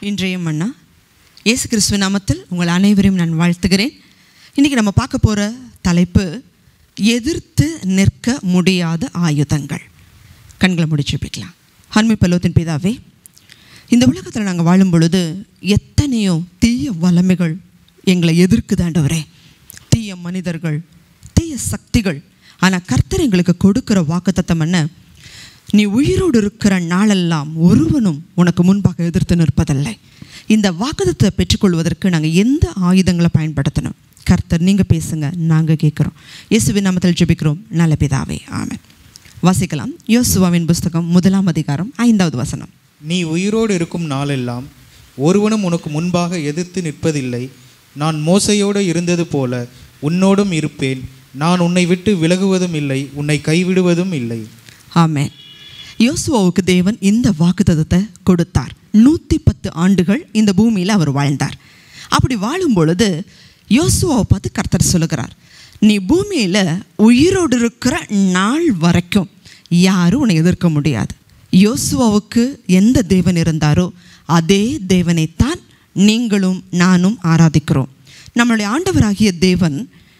இன்றைய மன்னா இயேசு கிறிஸ்துவ நாமத்தில் உங்கள் அனைவரையும் நான் வாழ்த்துகிறேன் இன்றைக்கி நம்ம பார்க்க போகிற தலைப்பு எதிர்த்து நிற்க முடியாத ஆயுதங்கள் கண்களை முடிச்சு வைக்கலாம் அண்மை பல்லவத்தின் பிதாவே இந்த உலகத்தில் நாங்கள் வாழும் பொழுது எத்தனையோ தீய வல்லமைகள் எங்களை எதிர்க்குதாண்டவரே தீய மனிதர்கள் தீய சக்திகள் ஆனால் கர்த்தர் எங்களுக்கு கொடுக்குற வாக்குத்தத்தம் என்ன நீ உயிரோடு இருக்கிற நாளெல்லாம் ஒருவனும் உனக்கு முன்பாக எதிர்த்து நிற்பதில்லை இந்த வாக்குத்தத்தை பெற்றுக்கொள்வதற்கு நாங்கள் எந்த ஆயுதங்களை பயன்படுத்தணும் கர்த்தர் நீங்கள் பேசுங்க நாங்கள் கேட்குறோம் இயேசுவின் நாமத்தில் ஜெபிக்கிறோம் நல்ல பிதாவே ஆமென் வாசிக்கலாம் யோசுவாவின் புஸ்தகம் முதலாம் அதிகாரம் ஐந்தாவது வசனம் நீ உயிரோடு இருக்கும் நாளெல்லாம் ஒருவனும் உனக்கு முன்பாக எதிர்த்து நிற்பதில்லை நான் மோசையோடு இருந்தது போல உன்னோடும் இருப்பேன் நான் உன்னை விட்டு விலகுவதும் இல்லை உன்னை கைவிடுவதும் இல்லை ஆமென் யோசுவாவுக்கு தேவன் இந்த வாக்குத்தத்தத்தை கொடுத்தார் நூற்றி பத்து ஆண்டுகள் இந்த பூமியில் அவர் வாழ்ந்தார் அப்படி வாழும் பொழுது யோசுவாவை பார்த்து கர்த்தர் சொல்லுகிறார் நீ பூமியில் உயிரோடு இருக்கிற நாள் வரைக்கும் யாரும் உன்னை எதிர்க்க முடியாது யோசுவாவுக்கு எந்த தேவன் இருந்தாரோ அதே தேவனைத்தான் நீங்களும் நானும் ஆராதிக்கிறோம் நம்மளுடைய ஆண்டவராகிய தேவன்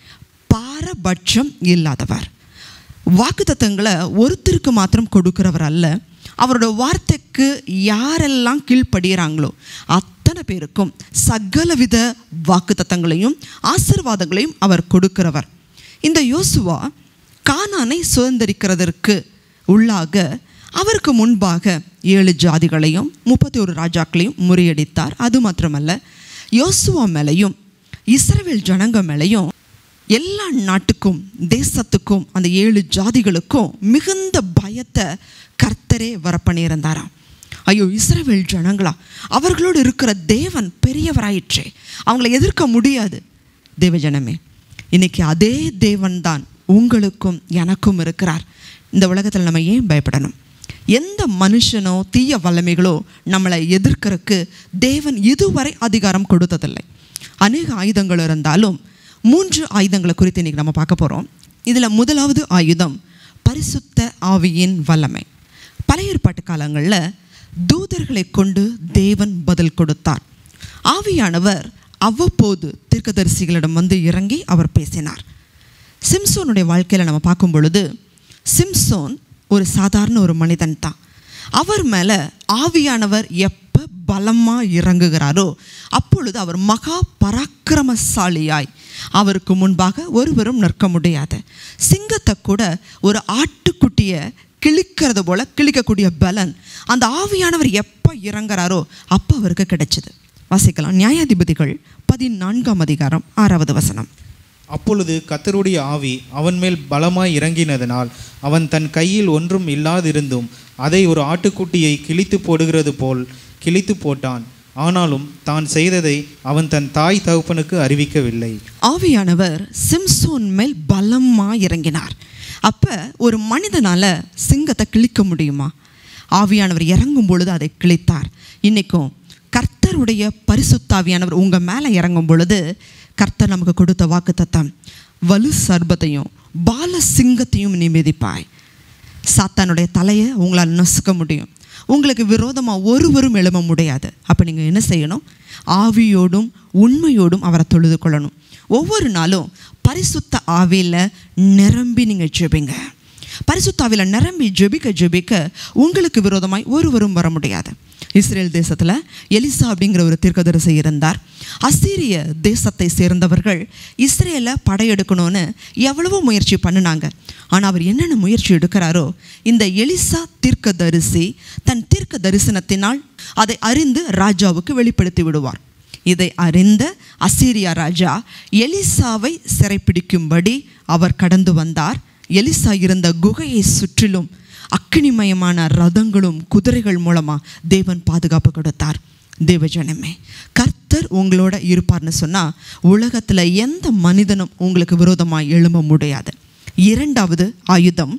பாரபட்சம் இல்லாதவர் வாக்குத்தத்தங்களை ஒருத்தருக்கு மாத்திரம் கொடுக்கிறவர் அல்ல அவரோட வார்த்தைக்கு யாரெல்லாம் கீழ்ப்படுகிறாங்களோ அத்தனை பேருக்கும் சகலவித வாக்குத்தத்தங்களையும் ஆசீர்வாதங்களையும் அவர் கொடுக்கிறவர் இந்த யோசுவா கானானை சுதந்திரிக்கிறதற்கு உள்ளாக அவருக்கு முன்பாக ஏழு ஜாதிகளையும் முப்பத்தி ஒரு ராஜாக்களையும் முறியடித்தார் அது மாத்திரமல்ல யோசுவா மேலேயும் இஸ்ரவேல் ஜனங்க மேலேயும் எல்லா நாட்டுக்கும் தேசத்துக்கும் அந்த ஏழு ஜாதிகளுக்கும் மிகுந்த பயத்தை கர்த்தரே வரப்பண்ணியிருந்தாராம் ஐயோ இஸ்ரவேல் ஜனங்களா அவர்களோடு இருக்கிற தேவன் பெரியவராயிற்றே அவங்கள எதிர்க்க முடியாது தேவஜனமே இன்னைக்கு அதே தேவன் தான் உங்களுக்கும் எனக்கும் இருக்கிறார் இந்த உலகத்தில் நம்ம ஏன் பயப்படணும் எந்த மனுஷனோ தீய வல்லமைகளோ நம்மளை எதிர்க்கிறதுக்கு தேவன் இதுவரை அதிகாரம் கொடுத்ததில்லை அநேக ஆயுதங்கள் இருந்தாலும் மூன்று ஆயுதங்களை குறித்து இன்றைக்கி நம்ம பார்க்க போகிறோம் இதில் முதலாவது ஆயுதம் பரிசுத்த ஆவியின் வல்லமை பழைய ஏற்பாட்டு காலங்களில் தூதர்களை கொண்டு தேவன் பதில் கொடுத்தார் ஆவியானவர் அவ்வப்போது தீர்க்கதரிசிகளிடம் வந்து இறங்கி அவர் பேசினார் சிம்சோனுடைய வாழ்க்கையில் நம்ம பார்க்கும் பொழுது சிம்சோன் ஒரு சாதாரண ஒரு மனிதன் தான் அவர் மேலே ஆவியானவர் எப்போ பலமாக இறங்குகிறாரோ அப்பொழுது அவர் மகா பராக்கிரமசாலியாய் அவருக்கு முன்பாக ஒருவரும் நிற்க முடியாது சிங்கத்தை கூட ஒரு ஆட்டுக்குட்டியை கிழிக்கிறது போல கிழிக்கக்கூடிய பலன் அந்த ஆவியானவர் எப்போ இறங்குறாரோ அப்போ அவருக்கு கிடைச்சது வாசிக்கலாம் நியாயாதிபதிகள் பதினான்காம் அதிகாரம் ஆறாவது வசனம் அப்பொழுது கத்தருடைய ஆவி அவன் மேல் பலமாய் இறங்கினதனால் அவன் தன் கையில் ஒன்றும் இல்லாதிருந்தும் அதை ஒரு ஆட்டுக்குட்டியை கிழித்து போடுகிறது போல் கிழித்து போட்டான் ஆனாலும் தான் செய்ததை அவன் தன் தாய் தகப்பனுக்கு அறிவிக்கவில்லை ஆவியானவர் சிம்சோன் மேல் பலமாக இறங்கினார் அப்போ ஒரு மனிதனால் சிங்கத்தை கிழிக்க முடியுமா ஆவியானவர் இறங்கும் பொழுது அதை கிழித்தார் இன்றைக்கும் கர்த்தருடைய பரிசுத்தாவியானவர் உங்கள் மேலே இறங்கும் பொழுது கர்த்தர் நமக்கு கொடுத்த வாக்குத்தத்தம் வலு சர்பத்தையும் பால சிங்கத்தையும் நீ மிதிப்பாய் சாத்தானுடைய தலையை உங்களால் நசுக்க முடியும் உங்களுக்கு விரோதமாக ஒருவரும் எழும்ப முடியாது அப்போ நீங்கள் என்ன செய்யணும் ஆவியோடும் உண்மையோடும் அவரை தொழுது கொள்ளணும் ஒவ்வொரு நாளும் பரிசுத்த ஆவியில் நிரம்பி நீங்கள் ஜெபிங்க பரிசுத்தாவில நிரம்பி ஜெபிக்க ஜெபிக்க உங்களுக்கு விரோதமாய் ஒருவரும் வர முடியாது இஸ்ரேல் தேசத்தில் எலிசா அப்படிங்கிற ஒரு தீர்க்கதரிசி இருந்தார் அசீரிய தேசத்தை சேர்ந்தவர்கள் இஸ்ரேலை படையெடுக்கணும்னு எவ்வளவோ முயற்சி பண்ணினாங்க ஆனால் அவர் என்னென்ன முயற்சி எடுக்கிறாரோ இந்த எலிசா தீர்க்கதரிசி தன் தீர்க்க தரிசனத்தினால் அதை அறிந்து ராஜாவுக்கு வெளிப்படுத்தி விடுவார் இதை அறிந்த அசீரியா ராஜா எலிசாவை சிறைப்பிடிக்கும்படி அவர் கடந்து வந்தார் எலிசா இருந்த குகையை சுற்றிலும் அக்கினிமயமான ரதங்களும் குதிரைகள் மூலமாக தேவன் பாதுகாப்பு கொடுத்தார் தேவஜனமே கர்த்தர் உங்களோட இருப்பார்னு சொன்னால் உலகத்தில் எந்த மனிதனும் உங்களுக்கு விரோதமாக எழும்ப முடியாது இரண்டாவது ஆயுதம்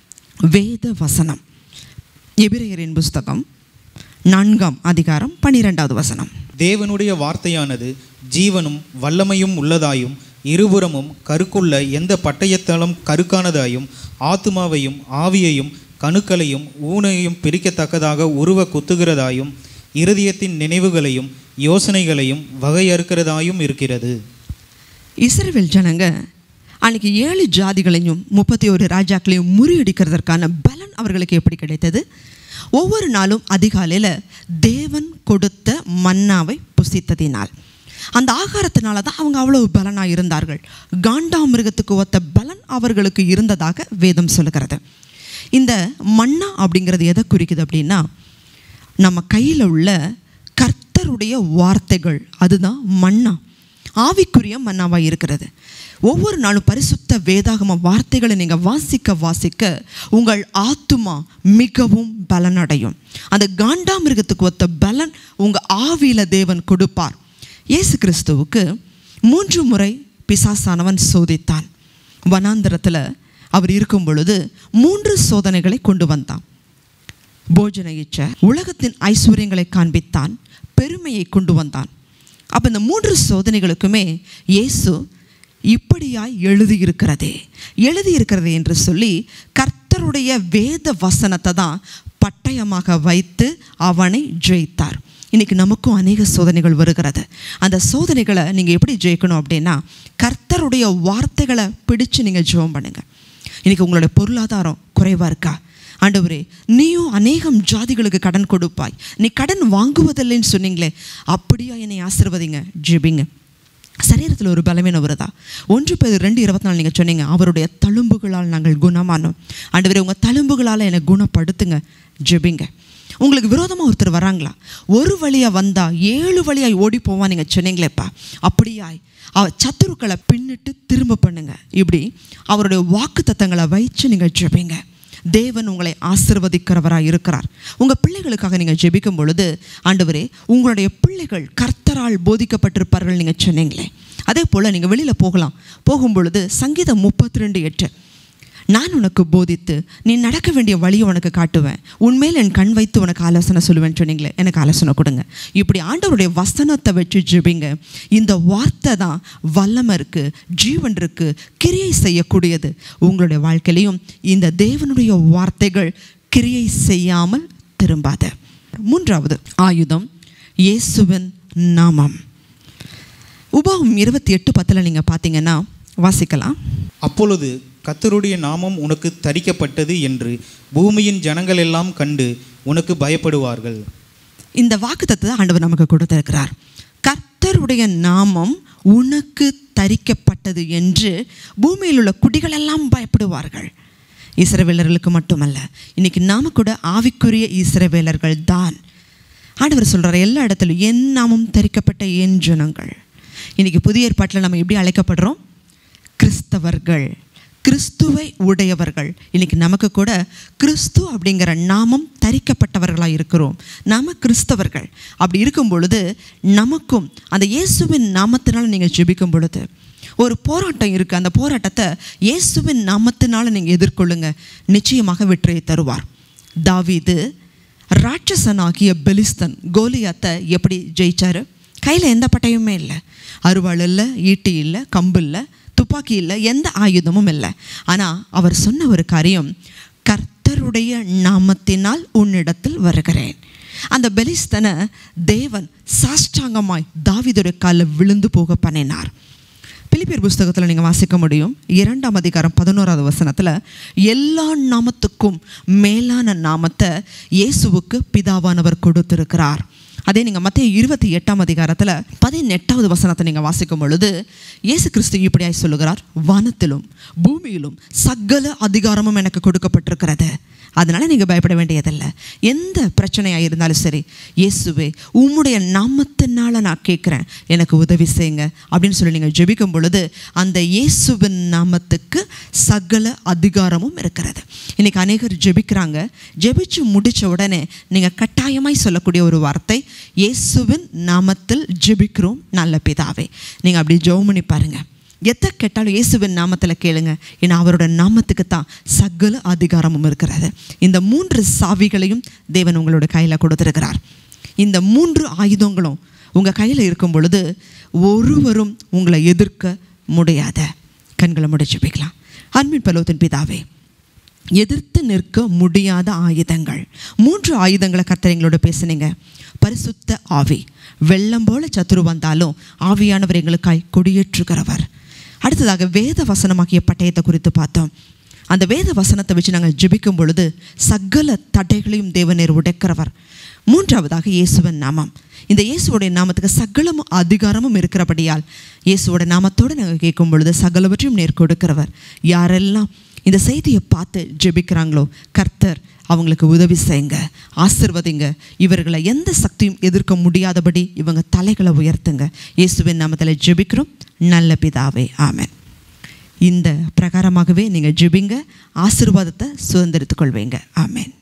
வேத வசனம் எபிரேயரின் புஸ்தகம் நான்காம் அதிகாரம் பன்னிரெண்டாவது வசனம் தேவனுடைய வார்த்தையானது ஜீவனும் வல்லமையும் உள்ளதாயும் இருபுறமும் கருக்குள்ள எந்த பட்டயத்தாலும் கருக்கானதாயும் ஆத்துமாவையும் ஆவியையும் கணுக்களையும் ஊனையும் பிரிக்கத்தக்கதாக உருவ குத்துகிறதாயும் இருதயத்தின் நினைவுகளையும் யோசனைகளையும் வகையறுக்கிறதாயும் இருக்கிறது இஸ்ரவேல் ஜனங்க அன்னைக்கு ஏழு ஜாதிகளையும் முப்பத்தி ஒரு ராஜாக்களையும் முறியடிக்கிறதற்கான பலன் அவர்களுக்கு எப்படி கிடைத்தது ஒவ்வொரு நாளும் அதிகாலையில் தேவன் கொடுத்த மன்னாவை புசித்ததினால் அந்த ஆகாரத்தினால தான் அவங்க அவ்வளவு பலனாக இருந்தார்கள் காண்டாமிருகத்துக்கு ஒத்த பலன் அவர்களுக்கு இருந்ததாக வேதம் சொல்லுகிறது இந்த மன்னா அப்படிங்கிறது எதை குறிக்குது அப்படின்னா நம்ம கையில் உள்ள கர்த்தருடைய வார்த்தைகள் அதுதான் மன்னா ஆவிக்குரிய மன்னாவாக இருக்கிறது ஒவ்வொரு நாளும் பரிசுத்த வேதாகம வார்த்தைகளை நீங்கள் வாசிக்க வாசிக்க உங்கள் ஆத்துமா மிகவும் பலனடையும் அந்த காண்டாமிருகத்துக்கு ஒத்த பலன் உங்கள் ஆவியில் தேவன் கொடுப்பார் இயேசு கிறிஸ்துவுக்கு மூன்று முறை பிசாசானவன் சோதித்தான் வனாந்திரத்தில் அவர் இருக்கும் பொழுது மூன்று சோதனைகளை கொண்டு வந்தான் போஜன இச்ச உலகத்தின் ஐஸ்வர்யங்களை காண்பித்தான் பெருமையை கொண்டு வந்தான் அப்போ இந்த மூன்று சோதனைகளுக்குமே இயேசு இப்படியாய் எழுதியிருக்கிறதே எழுதியிருக்கிறதே என்று சொல்லி கர்த்தருடைய வேத வசனத்தை தான் பட்டயமாக வைத்து அவனை ஜெயித்தார் இன்னைக்கு நமக்கும் அநேக சோதனைகள் வருகிறது அந்த சோதனைகளை நீங்கள் எப்படி ஜெயிக்கணும் அப்படின்னா கர்த்தருடைய வார்த்தைகளை பிடிச்சு நீங்கள் ஜெபம் பண்ணுங்கள் இன்னைக்கு உங்களுடைய பொருளாதாரம் குறைவாக இருக்கா ஆண்டவரே நீயும் அநேகம் ஜாதிகளுக்கு கடன் கொடுப்பாய் நீ கடன் வாங்குவதில்லைன்னு சொன்னீங்களே அப்படியா என்னை ஆசிர்வதிங்க ஜெபிங்க சரீரத்தில் ஒரு பலவீனம் வருதா ஒன்று பேர் ரெண்டு இருபத்தி நாலு நீங்கள் சொன்னீங்க அவருடைய தழும்புகளால் நாங்கள் குணமானோம் ஆண்டவரே உங்கள் தழும்புகளால் என்னை குணப்படுத்துங்க ஜெபிங்க உங்களுக்கு விரோதமாக ஒருத்தர் வராங்களா ஒரு வழியாக வந்தா ஏழு வழியாய் ஓடி போவான் நீங்கள் சொன்னீங்களேப்பா அப்படியாய் அவ சத்துருக்களை பின்னிட்டு திரும்ப பண்ணுங்க இப்படி அவருடைய வாக்கு தத்தங்களை வைச்சு நீங்கள் ஜெபிங்க தேவன் உங்களை ஆசிர்வதிக்கிறவராக இருக்கிறார் உங்கள் பிள்ளைகளுக்காக நீங்கள் ஜெபிக்கும் பொழுது ஆண்டவரே உங்களுடைய பிள்ளைகள் கர்த்தரால் போதிக்கப்பட்டிருப்பார்கள் நீங்கள் சொன்னீங்களே அதே போல் நீங்கள் வெளியில் போகலாம் போகும் பொழுது சங்கீதம் முப்பத்தி ரெண்டு எட்டு நான் உனக்கு போதித்து நீ நடக்க வேண்டிய வழியை உனக்கு காட்டுவேன் உன்மேல் என் கண் வைத்து உனக்கு ஆலோசனை சொல்லுவேன்னு சொன்னீங்களே எனக்கு ஆலோசனை கொடுங்க இப்படி ஆண்டவருடைய வசனத்தை வச்சு ஜெபிங்க இந்த வார்த்தை தான் வல்லமை இருக்குது ஜீவன் இருக்குது கிரியை செய்யக்கூடியது உங்களுடைய வாழ்க்கையிலையும் இந்த தேவனுடைய வார்த்தைகள் கிரியை செய்யாமல் திரும்பாத மூன்றாவது ஆயுதம் இயேசுவின் நாமம் உபாகம் இருபத்தி எட்டு பத்தில் நீங்கள் பார்த்தீங்கன்னா வாசிக்கலாம் அப்பொழுது கர்த்தருடைய நாமம் உனக்கு தரிக்கப்பட்டது என்று பூமியின் ஜனங்கள் எல்லாம் கண்டு உனக்கு பயப்படுவார்கள் இந்த வாக்குத்தத்தை ஆண்டவர் நமக்கு கொடுத்திருக்கிறார் கர்த்தருடைய நாமம் உனக்கு தரிக்கப்பட்டது என்று பூமியில் உள்ள குடிகளெல்லாம் பயப்படுவார்கள் இஸ்ரவேலர்களுக்கு மட்டுமல்ல இன்னைக்கு நாம கூட ஆவிக்குரிய இஸ்ரவேலர்கள் தான் ஆண்டவர் சொல்றார் எல்லா இடத்துலையும் என் நாமம் தரிக்கப்பட்ட என் ஜனங்கள் இன்னைக்கு புதிய ஏற்பாட்டில் நம்ம எப்படி அழைக்கப்படுறோம் கிறிஸ்தவர்கள் கிறிஸ்துவை உடையவர்கள் இன்னைக்கு நமக்கு கூட கிறிஸ்து அப்படிங்கிற நாமம் தரிக்கப்பட்டவர்களாக இருக்கிறோம் நாம கிறிஸ்தவர்கள் அப்படி இருக்கும் பொழுது நமக்கும் அந்த இயேசுவின் நாமத்தினால் நீங்கள் ஜெபிக்கும் பொழுது ஒரு போராட்டம் இருக்குது அந்த போராட்டத்தை இயேசுவின் நாமத்தினால நீங்கள் எதிர்கொள்ளுங்க நிச்சயமாக வெற்றியை தருவார் தாவீது ராட்சசனாகிய பெலிஸ்தன் கோலியாத்தை எப்படி ஜெயிச்சாரு கையில் எந்த பட்டயமுமே இல்லை அருவாள் இல்லை ஈட்டி இல்லை கம்பு இல்லை துப்பாக்கி இல்லை எந்த ஆயுதமும் இல்லை ஆனால் அவர் சொன்ன ஒரு காரியம் கர்த்தருடைய நாமத்தினால் உன்னிடத்தில் வருகிறேன் அந்த பெலிஸ்தனை தேவன் சாஷ்டாங்கமாய் தாவீதுடைய காலில் விழுந்து போக பண்ணினார் பிலிப்பியர் புஸ்தகத்தில் நீங்கள் வாசிக்க முடியும் இரண்டாம் அதிகாரம் பதினோராவது வசனத்தில் எல்லா நாமத்துக்கும் மேலான நாமத்தை இயேசுவுக்கு பிதாவானவர் கொடுத்திருக்கிறார் அதே நீங்கள் மத்திய இருபத்தி எட்டாம் அதிகாரத்தில் பதினெட்டாவது வசனத்தை நீங்கள் வாசிக்கும் பொழுது இயேசு கிறிஸ்து இப்படியாய் சொல்லுகிறார் வானத்திலும் பூமியிலும் சகல அதிகாரமும் எனக்கு கொடுக்கப்பட்டிருக்கிறது அதனால் நீங்கள் பயப்பட வேண்டியதில்லை எந்த பிரச்சனையாக இருந்தாலும் சரி இயேசுவே உம்முடைய நாமத்தினால நான் கேட்குறேன் எனக்கு உதவி செய்யுங்க அப்படின்னு சொல்லி நீங்கள் ஜெபிக்கும் பொழுது அந்த இயேசுவின் நாமத்துக்கு சகல அதிகாரமும் இருக்கிறது இன்றைக்கி அநேகர் ஜெபிக்கிறாங்க ஜெபிச்சு முடித்த உடனே நீங்கள் கட்டாயமாய் சொல்லக்கூடிய ஒரு வார்த்தை இயேசுவின் நாமத்தில் ஜெபிக்கிறோம் நல்ல பிதாவே நீங்கள் அப்படி ஜெபம் பண்ணி பாருங்கள் எதை கேட்டாலும் இயேசுவின் நாமத்தில் கேளுங்க ஏன்னா அவரோட நாமத்துக்கு தான் சகல அதிகாரமும் இருக்கிறது இந்த மூன்று சாவிகளையும் தேவன் உங்களோட கையில் கொடுத்துருக்கிறார் இந்த மூன்று ஆயுதங்களும் உங்கள் கையில் இருக்கும் பொழுது ஒருவரும் உங்களை எதிர்க்க முடியாத கண்களை முடிச்சு வைக்கலாம் அன்பின் பலவத்தின் பிதாவே எதிர்த்து நிற்க முடியாத ஆயுதங்கள் மூன்று ஆயுதங்களை கர்த்தர் எங்களோட பேசுனீங்க பரிசுத்த ஆவி வெள்ளம் போல சத்துரு வந்தாலும் ஆவியானவர் எங்களுக்காய் கொடியேற்றுகிறவர் அடுத்ததாக வேத வசனமாகிய பட்டயத்தை குறித்து பார்த்தோம் அந்த வேத வசனத்தை வச்சு நாங்கள் ஜெபிக்கும் பொழுது சகல தடைகளையும் தேவநேர் உடைக்கிறவர் மூன்றாவதாக இயேசுவன் நாமம் இந்த இயேசுவோடைய நாமத்துக்கு சகலமும் அதிகாரமும் இருக்கிறபடியால் இயேசுவோட நாமத்தோடு நாங்கள் கேட்கும் பொழுது சகலவற்றையும் நேர் கொடுக்கிறவர் யாரெல்லாம் இந்த செய்தியை பார்த்து ஜெபிக்கிறாங்களோ கர்த்தர் அவங்களுக்கு உதவி செய்யுங்க ஆசிர்வதிங்க இவர்களை எந்த சக்தியும் எதிர்க்க முடியாதபடி இவங்க தலைகளை உயர்த்துங்க இயேசுவின் நாமத்தில் ஜெபிக்கிறோம் நல்ல பிதாவே ஆமென் இந்த பிரகாரமாகவே நீங்கள் ஜெபிங்க ஆசீர்வாதத்தை சுதந்திரித்துக் கொள்வீங்க ஆமென்